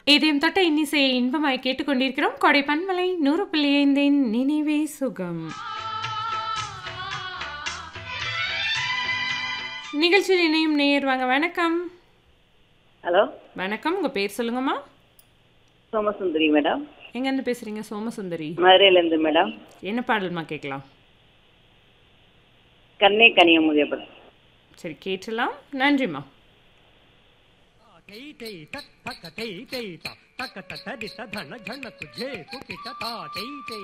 இதயம் தொட்ட இன்னிசையை இன்பமாய் கேட்டுக்கொண்டிருக்கிறோம் கொடை பன்மலை நூறு புள்ளி ஐந்தின் நினைவே சுகம் நிகழ்ச்சியில் இணையும் நேர் வாங்க வணக்கம் ஹலோ வணக்கம் உங்க பேர் சொல்லுங்கம்மா சோமசுந்தரி மேடம் எங்கேருந்து பேசுறீங்க சோமசுந்தரி மதுரையிலேருந்து மேடம் என்ன பாடல்மா கேட்கலாம் கண்ணே கனியமுதிய படம் சரி கேட்டலாம் நன்றிம்மா तै तै तत् तक तै तै त तक तत दित धन झन तुझे कुकित ता तै तै